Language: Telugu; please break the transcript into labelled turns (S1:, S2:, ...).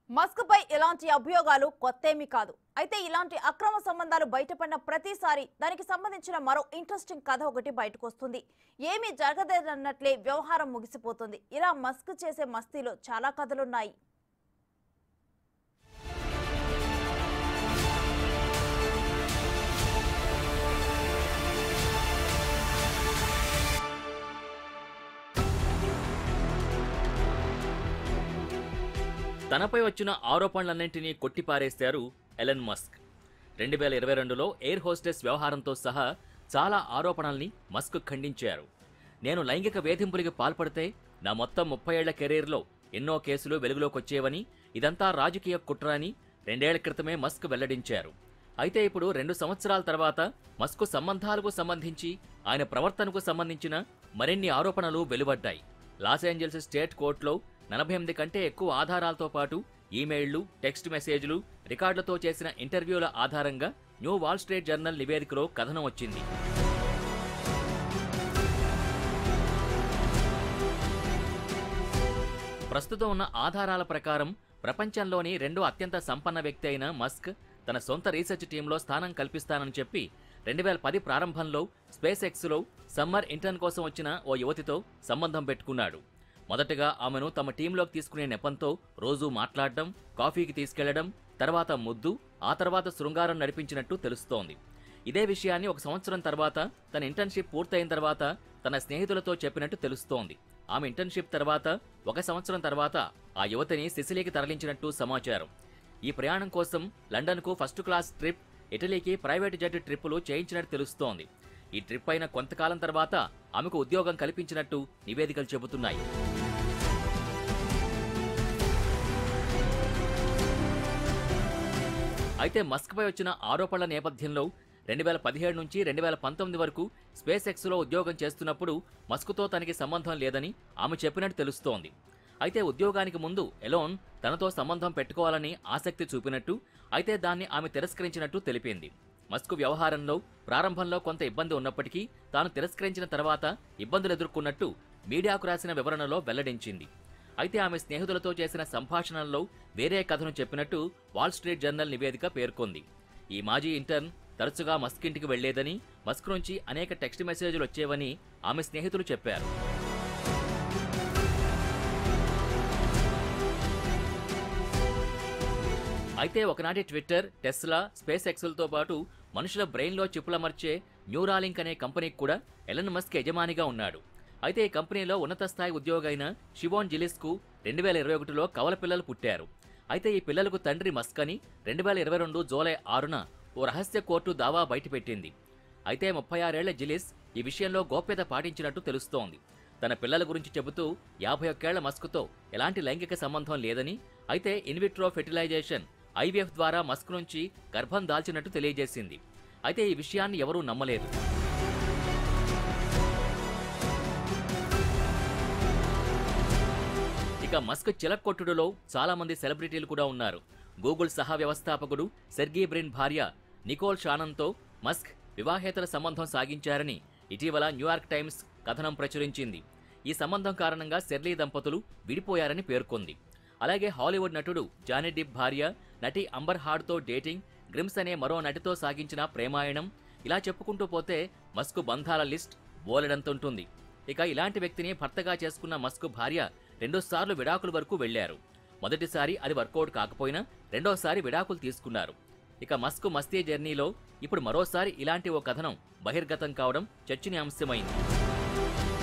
S1: మస్క్ పై ఇలాంటి అభియోగాలు కొత్తేమీ కాదు అయితే ఇలాంటి అక్రమ సంబంధాలు బయటపడిన ప్రతిసారి దానికి సంబంధించిన మరో ఇంట్రెస్టింగ్ కథ ఒకటి బయటకు వస్తుంది ఏమీ జరగదేనన్నట్లే వ్యవహారం ముగిసిపోతుంది ఇలా మస్క్ చేసే మస్తీలో చాలా కథలున్నాయి
S2: తనపై వచ్చిన ఆరోపణలన్నింటినీ కొట్టిపారేశారు ఎలన్ మస్క్ రెండు వేల ఇరవై రెండులో ఎయిర్ హోస్టెస్ వ్యవహారంతో సహా చాలా ఆరోపణల్ని మస్క్ ఖండించారు నేను లైంగిక వేధింపులకి పాల్పడితే నా మొత్తం ముప్పై ఏళ్ల కెరీర్లో ఎన్నో కేసులు వెలుగులోకొచ్చేవని ఇదంతా రాజకీయ కుట్ర అని రెండేళ్ల క్రితమే మస్క్ వెల్లడించారు అయితే ఇప్పుడు రెండు సంవత్సరాల తర్వాత మస్క్ సంబంధాలకు సంబంధించి ఆయన ప్రవర్తనకు సంబంధించిన మరిన్ని ఆరోపణలు వెలువడ్డాయి లాస్ ఏంజల్స్ స్టేట్ కోర్టులో నలభై ఎనిమిది కంటే ఎక్కువ ఆధారాలతో పాటు ఈమెయిళ్లు టెక్స్ట్ మెసేజ్లు రికార్డులతో చేసిన ఇంటర్వ్యూల ఆధారంగా న్యూ వాల్ స్ట్రీట్ జర్నల్ నివేదికలో కథనం వచ్చింది ప్రస్తుతం ఉన్న ఆధారాల ప్రకారం ప్రపంచంలోని రెండో అత్యంత సంపన్న వ్యక్తి అయిన మస్క్ తన సొంత రీసెర్చ్ టీంలో స్థానం కల్పిస్తానని చెప్పి రెండు వేల పది ప్రారంభంలో స్పేస్ ఎక్స్లో సమ్మర్ ఇంటర్న్ కోసం వచ్చిన ఓ యువతితో సంబంధం పెట్టుకున్నాడు మొదటగా ఆమెను తమ టీంలోకి తీసుకునే నెపంతో రోజూ మాట్లాడడం కాఫీకి తీసుకెళ్లడం తర్వాత ముద్దు ఆ తర్వాత శృంగారం నడిపించినట్టు తెలుస్తోంది ఇదే విషయాన్ని ఒక సంవత్సరం తర్వాత తన ఇంటర్న్షిప్ పూర్తయిన తర్వాత తన స్నేహితులతో చెప్పినట్టు తెలుస్తోంది ఆమె ఇంటర్న్షిప్ తర్వాత ఒక సంవత్సరం తర్వాత ఆ యువతిని సిసిలీకి తరలించినట్టు సమాచారం ఈ ప్రయాణం కోసం లండన్కు ఫస్ట్ క్లాస్ ట్రిప్ ఇటలీకి ప్రైవేట్ జెట్ ట్రిప్పులు చేయించినట్టు తెలుస్తోంది ఈ ట్రిప్ అయిన కొంతకాలం తర్వాత ఆమెకు ఉద్యోగం కల్పించినట్టు నివేదికలు చెబుతున్నాయి అయితే మస్క్పై వచ్చిన ఆరోపణల నేపథ్యంలో రెండు వేల పదిహేడు నుంచి రెండు వేల పంతొమ్మిది వరకు స్పేస్ ఎక్స్లో ఉద్యోగం చేస్తున్నప్పుడు మస్క్తో తనకి సంబంధం లేదని ఆమె చెప్పినట్టు తెలుస్తోంది అయితే ఉద్యోగానికి ముందు ఎలోన్ తనతో సంబంధం పెట్టుకోవాలని ఆసక్తి చూపినట్టు అయితే దాన్ని ఆమె తిరస్కరించినట్టు తెలిపింది మస్క్ వ్యవహారంలో ప్రారంభంలో కొంత ఇబ్బంది ఉన్నప్పటికీ తాను తిరస్కరించిన తర్వాత ఇబ్బందులు ఎదుర్కొన్నట్టు మీడియాకు రాసిన వివరణలో వెల్లడించింది అయితే ఆమె స్నేహితులతో చేసిన సంభాషణల్లో వేరే కథను చెప్పినట్టు వాల్ స్ట్రీట్ జర్నల్ నివేదిక పేర్కొంది ఈ మాజీ ఇంటర్న్ తరచుగా మస్క్ ఇంటికి వెళ్లేదని మస్క్ నుంచి అనేక టెక్స్ట్ మెసేజ్లు వచ్చేవని ఆమె స్నేహితులు చెప్పారు అయితే ఒకనాటి ట్విట్టర్ టెస్లా స్పేస్ ఎక్స్లతో పాటు మనుషుల బ్రెయిన్లో చిప్పులమర్చే న్యూరాలింక్ అనే కంపెనీకి కూడా ఎలన్ మస్క్ యజమానిగా ఉన్నాడు అయితే ఈ కంపెనీలో ఉన్నత స్థాయి ఉద్యోగి అయిన షివోన్ జిలిస్కు రెండు వేల ఇరవై ఒకటిలో కవల పిల్లలు పుట్టారు అయితే ఈ పిల్లలకు తండ్రి మస్క్ అని రెండు వేల ఇరవై రెండు జూలై ఆరున ఓ రహస్య కోర్టు దావా బయటపెట్టింది అయితే ముప్పై ఆరేళ్ల జిలిస్ ఈ విషయంలో గోప్యత పాటించినట్టు తెలుస్తోంది తన పిల్లల గురించి చెబుతూ యాభై ఒక్కేళ్ల మస్క్తో ఎలాంటి లైంగిక సంబంధం లేదని అయితే ఇన్విట్రో ఫెర్టిలైజేషన్ ఐవీఎఫ్ ద్వారా మస్క్ నుంచి గర్భం దాల్చినట్టు తెలియజేసింది అయితే ఈ విషయాన్ని ఎవరూ నమ్మలేదు ఇక మస్క్ చిలక్కొట్టుడులో చాలా మంది సెలబ్రిటీలు కూడా ఉన్నారు గూగుల్ సహా వ్యవస్థాపకుడు సెర్గీ బ్రిన్ భార్య నికోల్ షానంతో మస్క్ వివాహేతర సంబంధం సాగించారని ఇటీవల న్యూయార్క్ టైమ్స్ కథనం ప్రచురించింది ఈ సంబంధం కారణంగా సెర్లీ దంపతులు విడిపోయారని పేర్కొంది అలాగే హాలీవుడ్ నటుడు జానీ డిప్ భార్య నటి అంబర్ హార్డ్తో డేటింగ్ గ్రిమ్స్ అనే మరో నటితో సాగించిన ప్రేమాయణం ఇలా చెప్పుకుంటూ పోతే మస్క్ బంధాల లిస్ట్ బోలెడంతుంటుంది ఇక ఇలాంటి వ్యక్తిని భర్తగా చేసుకున్న మస్క్ భార్య రెండోసార్లు విడాకుల వరకు వెళ్లారు మొదటిసారి అది వర్కౌట్ కాకపోయినా రెండోసారి విడాకులు తీసుకున్నారు ఇక మస్క్ మస్తీ జర్నీలో ఇప్పుడు మరోసారి ఇలాంటి ఓ కథనం బహిర్గతం కావడం చర్చనీయాంశమైంది